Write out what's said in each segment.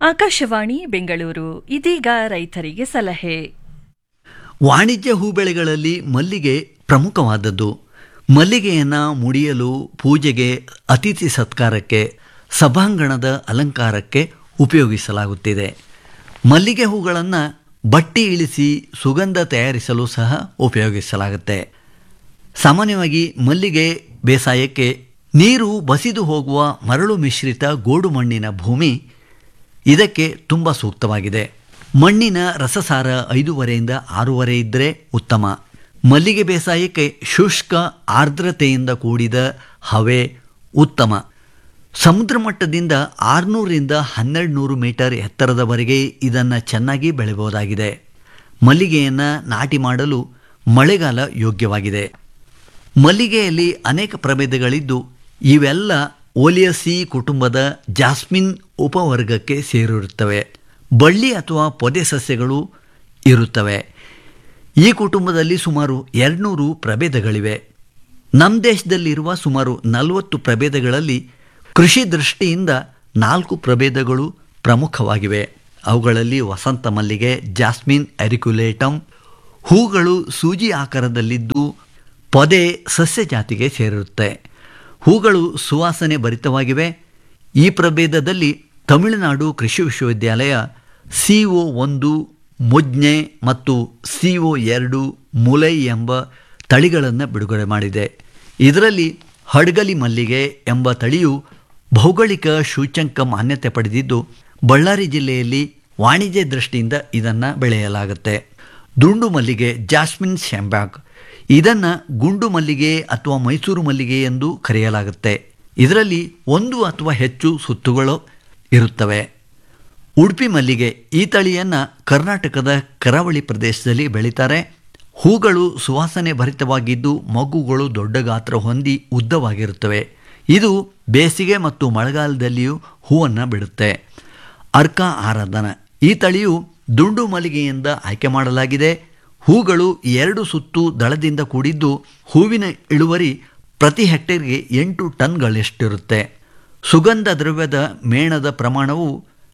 ಆಕಾಶವಾಣಿ ಬೆಂಗಳೂರು ಇದೀಗ ರೈತರಿಗೆ ಸಲಹೆ ವಾಣಿಜ್ಯ ಹೂ ಬೆಳೆಗಳಲ್ಲಿ ಮಲ್ಲಿಗೆ ಪ್ರಮುಖವಾದದ್ದು ಮಲ್ಲಿಗೆಯನ್ನು ಮುಡಿಯಲು ಪೂಜೆಗೆ ಅತಿಥಿ ಸತ್ಕಾರಕ್ಕೆ ಸಭಾಂಗಣದ ಅಲಂಕಾರಕ್ಕೆ ಉಪಯೋಗಿಸಲಾಗುತ್ತಿದೆ ಮಲ್ಲಿಗೆ ಹೂಗಳನ್ನು ಬಟ್ಟಿ ಇಳಿಸಿ ಸುಗಂಧ ತಯಾರಿಸಲು ಸಹ ಉಪಯೋಗಿಸಲಾಗುತ್ತೆ ಸಾಮಾನ್ಯವಾಗಿ ಮಲ್ಲಿಗೆ ಬೇಸಾಯಕ್ಕೆ ನೀರು ಬಸಿದು ಹೋಗುವ ಮರಳು ಮಿಶ್ರಿತ ಗೋಡು ಮಣ್ಣಿನ ಭೂಮಿ ಇದಕ್ಕೆ ತುಂಬ ಸೂಕ್ತವಾಗಿದೆ ಮಣ್ಣಿನ ರಸಸಾರ ಐದೂವರೆಯಿಂದ ಆರೂವರೆ ಇದ್ದರೆ ಉತ್ತಮ ಮಲ್ಲಿಗೆ ಬೇಸಾಯಕ್ಕೆ ಶುಷ್ಕ ಆರ್ದ್ರತೆಯಿಂದ ಕೂಡಿದ ಹವೆ ಉತ್ತಮ ಸಮುದ್ರ ಮಟ್ಟದಿಂದ ಆರುನೂರಿಂದ ಹನ್ನೆರಡು ನೂರು ಮೀಟರ್ ಎತ್ತರದವರೆಗೆ ಇದನ್ನು ಚೆನ್ನಾಗಿ ಬೆಳೆಯಬಹುದಾಗಿದೆ ಮಲ್ಲಿಗೆಯನ್ನು ನಾಟಿ ಮಾಡಲು ಮಳೆಗಾಲ ಯೋಗ್ಯವಾಗಿದೆ ಮಲ್ಲಿಗೆಯಲ್ಲಿ ಅನೇಕ ಪ್ರಭೇದಗಳಿದ್ದು ಇವೆಲ್ಲ ಓಲಿಯಸಿ ಕುಟುಂಬದ ಜಾಸ್ಮಿನ್ ಉಪವರ್ಗಕ್ಕೆ ಸೇರಿರುತ್ತವೆ ಬಳ್ಳಿ ಅಥವಾ ಪೊದೆ ಸಸ್ಯಗಳು ಇರುತ್ತವೆ ಈ ಕುಟುಂಬದಲ್ಲಿ ಸುಮಾರು ಎರಡುನೂರು ಪ್ರಭೇದಗಳಿವೆ ನಮ್ಮ ದೇಶದಲ್ಲಿರುವ ಸುಮಾರು ನಲವತ್ತು ಪ್ರಭೇದಗಳಲ್ಲಿ ಕೃಷಿ ದೃಷ್ಟಿಯಿಂದ ನಾಲ್ಕು ಪ್ರಭೇದಗಳು ಪ್ರಮುಖವಾಗಿವೆ ಅವುಗಳಲ್ಲಿ ವಸಂತ ಮಲ್ಲಿಗೆ ಜಾಸ್ಮಿನ್ ಎರಿಕ್ಯುಲೇಟಮ್ ಹೂಗಳು ಸೂಜಿ ಆಕಾರದಲ್ಲಿದ್ದು ಪೊದೆ ಸಸ್ಯ ಜಾತಿಗೆ ಸೇರಿರುತ್ತೆ ಹೂಗಳು ಸುವಾಸನೆ ಭರಿತವಾಗಿವೆ ಈ ಪ್ರಭೇದದಲ್ಲಿ ತಮಿಳುನಾಡು ಕೃಷಿ ವಿಶ್ವವಿದ್ಯಾಲಯ ಸಿ ಒ ಒಂದು ಮುಜ್ಞೆ ಮತ್ತು ಸಿ ಒ ಎರಡು ಮುಲೈ ಎಂಬ ತಳಿಗಳನ್ನು ಬಿಡುಗಡೆ ಮಾಡಿದೆ ಇದರಲ್ಲಿ ಹಡ್ಗಲಿ ಮಲ್ಲಿಗೆ ಎಂಬ ತಳಿಯು ಭೌಗೋಳಿಕ ಸೂಚ್ಯಂಕ ಮಾನ್ಯತೆ ಪಡೆದಿದ್ದು ಬಳ್ಳಾರಿ ಜಿಲ್ಲೆಯಲ್ಲಿ ವಾಣಿಜ್ಯ ದೃಷ್ಟಿಯಿಂದ ಇದನ್ನು ಬೆಳೆಯಲಾಗುತ್ತೆ ದುಂಡು ಮಲ್ಲಿಗೆ ಜಾಸ್ಮಿನ್ ಶ್ಯಾಂಬ್ಯಾಗ್ ಇದನ್ನು ಗುಂಡು ಮಲ್ಲಿಗೆ ಅಥವಾ ಮೈಸೂರು ಮಲ್ಲಿಗೆ ಎಂದು ಕರೆಯಲಾಗುತ್ತೆ ಇದರಲ್ಲಿ ಒಂದು ಅಥವಾ ಹೆಚ್ಚು ಸುತ್ತುಗಳು ಇರುತ್ತವೆ ಉಡುಪಿ ಮಲ್ಲಿಗೆ ಈ ತಳಿಯನ್ನು ಕರ್ನಾಟಕದ ಕರಾವಳಿ ಪ್ರದೇಶದಲ್ಲಿ ಬೆಳೀತಾರೆ ಹೂಗಳು ಸುವಾಸನೆ ಭರಿತವಾಗಿದ್ದು ಮಗ್ಗುಗಳು ದೊಡ್ಡ ಗಾತ್ರ ಹೊಂದಿ ಉದ್ದವಾಗಿರುತ್ತವೆ ಇದು ಬೇಸಿಗೆ ಮತ್ತು ಮಳೆಗಾಲದಲ್ಲಿಯೂ ಹೂವನ್ನು ಬಿಡುತ್ತೆ ಅರ್ಕ ಆರಾಧನ ಈ ತಳಿಯು ದುಂಡು ಮಲ್ಲಿಗೆಯಿಂದ ಆಯ್ಕೆ ಮಾಡಲಾಗಿದೆ ಹೂಗಳು ಎರಡು ಸುತ್ತು ದಳದಿಂದ ಕೂಡಿದ್ದು ಹೂವಿನ ಇಳುವರಿ ಪ್ರತಿ ಹೆಕ್ಟೇರ್ಗೆ ಎಂಟು ಟನ್ಗಳಷ್ಟಿರುತ್ತೆ ಸುಗಂಧ ದ್ರವ್ಯದ ಮೇಣದ ಪ್ರಮಾಣವು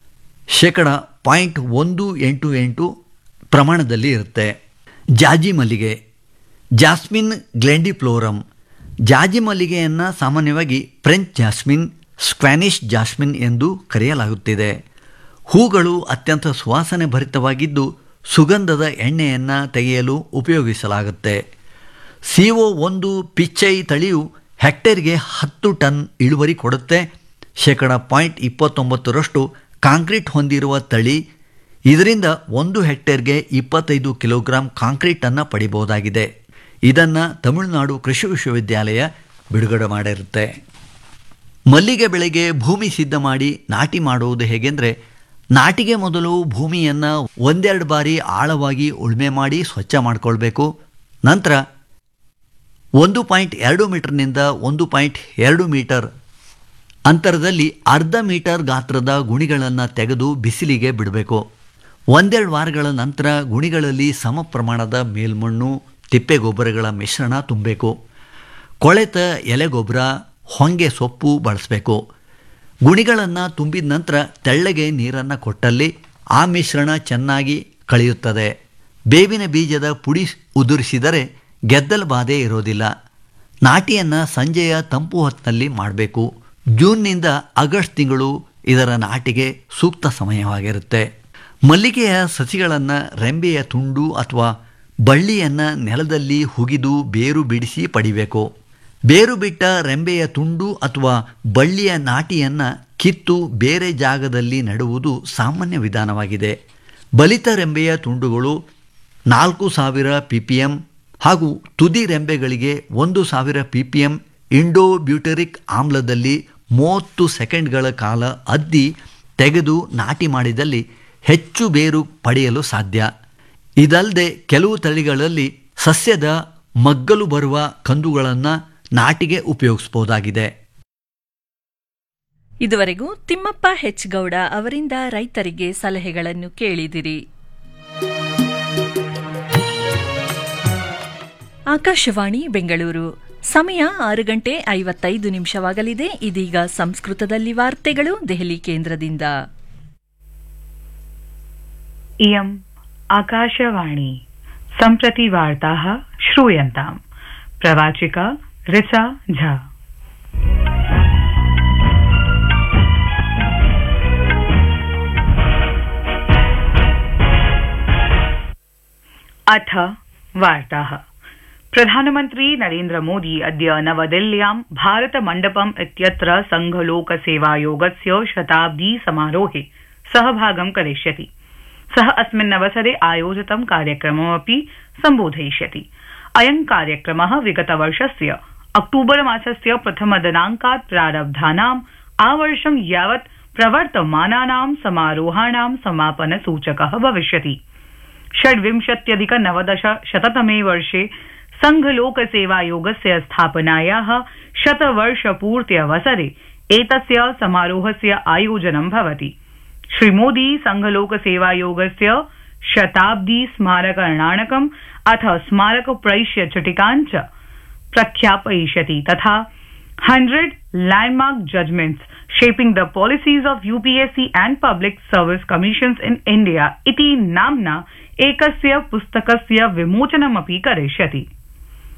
ಶೇಕಡ ಪಾಯಿಂಟ್ ಒಂದು ಎಂಟು ಎಂಟು ಪ್ರಮಾಣದಲ್ಲಿ ಇರುತ್ತೆ ಜಾಜಿ ಮಲ್ಲಿಗೆ ಜಾಸ್ಮಿನ್ ಗ್ಲೆಂಡಿಫ್ಲೋರಮ್ ಜಾಜಿ ಮಲ್ಲಿಗೆಯನ್ನು ಸಾಮಾನ್ಯವಾಗಿ ಫ್ರೆಂಚ್ ಜಾಸ್ಮಿನ್ ಸ್ಕ್ವಾನಿಷ್ ಜಾಸ್ಮಿನ್ ಎಂದು ಕರೆಯಲಾಗುತ್ತಿದೆ ಹೂಗಳು ಅತ್ಯಂತ ಸುವಾಸನೆ ಭರಿತವಾಗಿದ್ದು ಸುಗಂಧದ ಎಣ್ಣೆಯನ್ನು ತೆಗೆಯಲು ಉಪಯೋಗಿಸಲಾಗುತ್ತೆ ಸಿ ಒ ಒಂದು ಪಿಚ್ಚೈ ತಳಿಯು ಹೆಕ್ಟೇರ್ಗೆ ಹತ್ತು ಟನ್ ಇಳುವರಿ ಕೊಡುತ್ತೆ ಶೇಕಡ ಪಾಯಿಂಟ್ ಇಪ್ಪತ್ತೊಂಬತ್ತರಷ್ಟು ಕಾಂಕ್ರೀಟ್ ಹೊಂದಿರುವ ತಳಿ ಇದರಿಂದ ಒಂದು ಹೆಕ್ಟೇರ್ಗೆ ಇಪ್ಪತ್ತೈದು ಕಿಲೋಗ್ರಾಂ ಕಾಂಕ್ರೀಟನ್ನು ಪಡಿಬಹುದಾಗಿದೆ ಇದನ್ನು ತಮಿಳುನಾಡು ಕೃಷಿ ವಿಶ್ವವಿದ್ಯಾಲಯ ಬಿಡುಗಡೆ ಮಾಡಿರುತ್ತೆ ಮಲ್ಲಿಗೆ ಬೆಳೆಗೆ ಭೂಮಿ ಸಿದ್ಧ ಮಾಡಿ ನಾಟಿ ಮಾಡುವುದು ಹೇಗೆಂದರೆ ನಾಟಿಗೆ ಮೊದಲು ಭೂಮಿಯನ್ನು ಒಂದೆರಡು ಬಾರಿ ಆಳವಾಗಿ ಉಳುಮೆ ಮಾಡಿ ಸ್ವಚ್ಛ ಮಾಡಿಕೊಳ್ಬೇಕು ನಂತರ ಒಂದು ಪಾಯಿಂಟ್ ಎರಡು ಮೀಟರ್ನಿಂದ ಒಂದು ಪಾಯಿಂಟ್ ಎರಡು ಮೀಟರ್ ಅಂತರದಲ್ಲಿ ಅರ್ಧ ಮೀಟರ್ ಗಾತ್ರದ ಗುಣಿಗಳನ್ನು ತೆಗೆದು ಬಿಸಿಲಿಗೆ ಬಿಡಬೇಕು ಒಂದೆರಡು ವಾರಗಳ ನಂತರ ಗುಣಿಗಳಲ್ಲಿ ಸಮ ಪ್ರಮಾಣದ ಮೇಲ್ಮಣ್ಣು ತಿಪ್ಪೆ ಗೊಬ್ಬರಗಳ ಮಿಶ್ರಣ ತುಂಬಬೇಕು ಕೊಳೆತ ಎಲೆ ಗೊಬ್ಬರ ಹೊಂಗೆ ಸೊಪ್ಪು ಬಳಸಬೇಕು ಗುಣಿಗಳನ್ನು ತುಂಬಿದ ನಂತರ ತೆಳ್ಳಗೆ ನೀರನ್ನು ಕೊಟ್ಟಲ್ಲಿ ಆ ಮಿಶ್ರಣ ಚೆನ್ನಾಗಿ ಕಳೆಯುತ್ತದೆ ಬೇವಿನ ಬೀಜದ ಪುಡಿ ಉದುರಿಸಿದರೆ ಗೆದ್ದಲು ಬಾಧೆ ಇರೋದಿಲ್ಲ ನಾಟಿಯನ್ನು ಸಂಜೆಯ ತಂಪು ಹೊತ್ತಿನಲ್ಲಿ ಮಾಡಬೇಕು ಜೂನ್ನಿಂದ ಆಗಸ್ಟ್ ತಿಂಗಳು ಇದರ ನಾಟಿಗೆ ಸೂಕ್ತ ಸಮಯವಾಗಿರುತ್ತೆ ಮಲ್ಲಿಗೆಯ ಸಸಿಗಳನ್ನು ರೆಂಬೆಯ ತುಂಡು ಅಥವಾ ಬಳ್ಳಿಯನ್ನು ನೆಲದಲ್ಲಿ ಹುಗಿದು ಬೇರು ಬಿಡಿಸಿ ಪಡಿಬೇಕು ಬೇರು ಬಿಟ್ಟ ರೆಂಬೆಯ ತುಂಡು ಅಥವಾ ಬಳ್ಳಿಯ ನಾಟಿಯನ್ನು ಕಿತ್ತು ಬೇರೆ ಜಾಗದಲ್ಲಿ ನೆಡುವುದು ಸಾಮಾನ್ಯ ವಿಧಾನವಾಗಿದೆ ಬಲಿತ ರೆಂಬೆಯ ತುಂಡುಗಳು ನಾಲ್ಕು ಸಾವಿರ ಪಿ ಪಿ ಎಮ್ ಹಾಗೂ ತುದಿ ರೆಂಬೆಗಳಿಗೆ ಒಂದು ಸಾವಿರ P P M indole butyric ಆಮ್ಲದಲ್ಲಿ ಮೂವತ್ತು ಸೆಕೆಂಡ್ಗಳ ಕಾಲ ಅದ್ದಿ ತೆಗೆದು ನಾಟಿ ಮಾಡಿದಲ್ಲಿ ಹೆಚ್ಚು ಬೇರು ಪಡೆಯಲು ಸಾಧ್ಯ ಇದಲ್ಲದೆ ಕೆಲವು ತಳಿಗಳಲ್ಲಿ ಸಸ್ಯದ ಮಗ್ಗಲು ಬರುವ ಕಂದುಗಳನ್ನು ನಾಟಿಗೆ ಉಪಯೋಗಿಸಬಹುದಾಗಿದೆ ಇದುವರೆಗೂ ತಿಮ್ಮಪ್ಪ ಹೆಚ್ ಗೌಡ ಅವರಿಂದ ರೈತರಿಗೆ ಸಲಹೆಗಳನ್ನು ಕೇಳಿದಿರಿ ಆಕಾಶವಾಣಿ ಬೆಂಗಳೂರು ಸಮಯ ಆರು ಗಂಟೆ ಐವತ್ತೈದು ನಿಮಿಷವಾಗಲಿದೆ ಇದೀಗ ಸಂಸ್ಕೃತದಲ್ಲಿ ವಾರ್ತೆಗಳು ದೆಹಲಿ ಕೇಂದ್ರದಿಂದ इयम् आकाशवाणी सम्प्रति वार्ताः श्रूयन्ताम् प्रवाचिका ऋचा झा अथ वार्ताः प्रधानमन्त्री नरेन्द्र मोदी अद्य नवदिल्ल्यां भारत मण्डपम् इत्यत्र संघलोकसेवायोगस्य शताब्दी समारोहे सहभागं करिष्यति सः अस्मिन्नवसरे आयोजितं कार्यक्रममपि सम्बोधयिष्यति अयं कार्यक्रमः विगतवर्षस्य अक्टूबर मासस्य प्रथम दिनाङ्कात् प्रारब्धानाम् आवर्षं यावत् प्रवर्तमानानां समारोहाणां समापन सूचकः भविष्यति षड्विंशत्यधिक नवदश शततमे वर्षे संघलोकसेवायोगस्य स्थापनायाः शतवर्षपूर्त्यवसरे एतस्य समारोहस्य आयोजनं भवति श्रीमोदी संघलोकसेवायोगस्य शताब्दी स्मारकर्णाणकम् अथ स्मारक प्रैष्य चिटिकाञ्च प्रख्यापयिष्यति तथा hundred landmark judgments shaping the policies of UPSC and public service commissions in India इति नाम्ना एकस्य पुस्तकस्य विमोचनमपि करिष्यति